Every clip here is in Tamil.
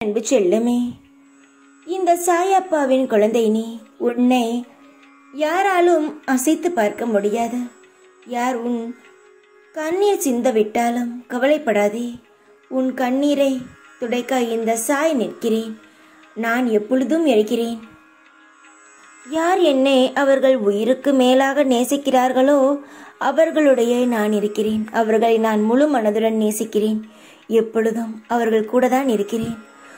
அன்பு செல்லுமே இந்த சாயப்பாவின் குழந்தை நீ உன்னை யாராலும் அசைத்து பார்க்க முடியாது யார் உன் கண்ணீர் சிந்த விட்டாலும் கவலைப்படாதே உன் கண்ணீரை துடைக்க இந்த சாய் நிற்கிறேன் நான் எப்பொழுதும் இருக்கிறேன் யார் என்னை அவர்கள் உயிருக்கு மேலாக நேசிக்கிறார்களோ அவர்களுடைய நான் இருக்கிறேன் அவர்களை நான் முழு மனதுடன் நேசிக்கிறேன் எப்பொழுதும் அவர்கள் கூட தான் இருக்கிறேன்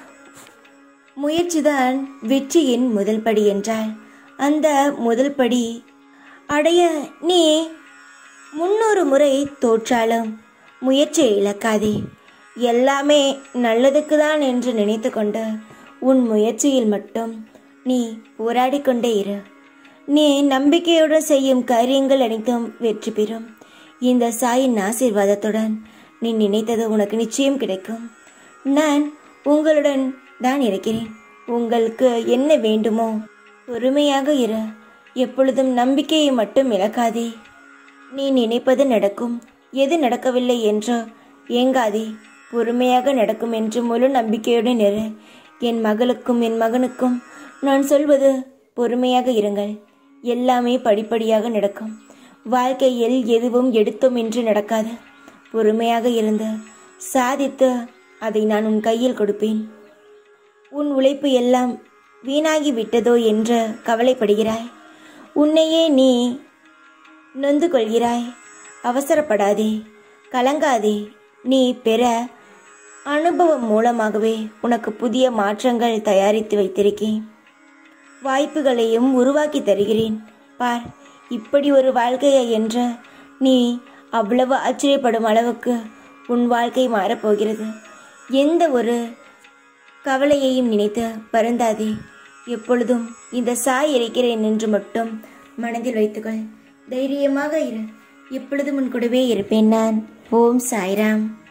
முயற்சிதான் வெற்றியின் முதல் படி என்றால் அந்த முதல் படி அடைய நீ முன்னூறு முறை தோற்றாலும் முயற்சியை இழக்காதே எல்லாமே நல்லதுக்கு தான் என்று நினைத்து கொண்டு உன் முயற்சியில் மட்டும் நீ போராடி கொண்டே இரு நீ நம்பிக்கையுடன் செய்யும் காரியங்கள் அனைத்தும் வெற்றி பெறும் இந்த சாயின் ஆசீர்வாதத்துடன் நீ நினைத்தது உனக்கு நிச்சயம் கிடைக்கும் நான் உங்களுடன் தான் இருக்கிறேன் உங்களுக்கு என்ன வேண்டுமோ பொறுமையாக இரு எப்பொழுதும் நம்பிக்கையை மட்டும் இழக்காதே நீ நினைப்பது நடக்கும் எது நடக்கவில்லை என்றோ ஏங்காதே பொறுமையாக நடக்கும் என்று முழு நம்பிக்கையுடன் இரு என் மகளுக்கும் என் மகனுக்கும் நான் சொல்வது பொறுமையாக இருங்கள் எல்லாமே படிப்படியாக நடக்கும் வாழ்க்கையில் எதுவும் எடுத்தோம் என்று நடக்காது பொறுமையாக இருந்து சாதித்து அதை நான் உன் கையில் கொடுப்பேன் உன் உழைப்பு எல்லாம் வீணாகி விட்டதோ என்று கவலைப்படுகிறாய் உன்னையே நீ நொந்து கொள்கிறாய் அவசரப்படாதே கலங்காதே நீ பெற அனுபவம் மூலமாகவே உனக்கு புதிய மாற்றங்கள் தயாரித்து வைத்திருக்கேன் வாய்ப்புகளையும் உருவாக்கி தருகிறேன் பார் இப்படி ஒரு வாழ்க்கையை என்று நீ அவ்வளவு ஆச்சரியப்படும் அளவுக்கு உன் வாழ்க்கை மாறப்போகிறது எந்த ஒரு கவலையையும் நினைத்து வருந்தாதே எப்பொழுதும் இந்த சாய் இருக்கிறேன் என்று மட்டும் மனதில் வைத்துக்கொள் தைரியமாக இரு எப்பொழுதும் உன் கூடவே இருப்பேன் நான் ஓம் சாய்ராம்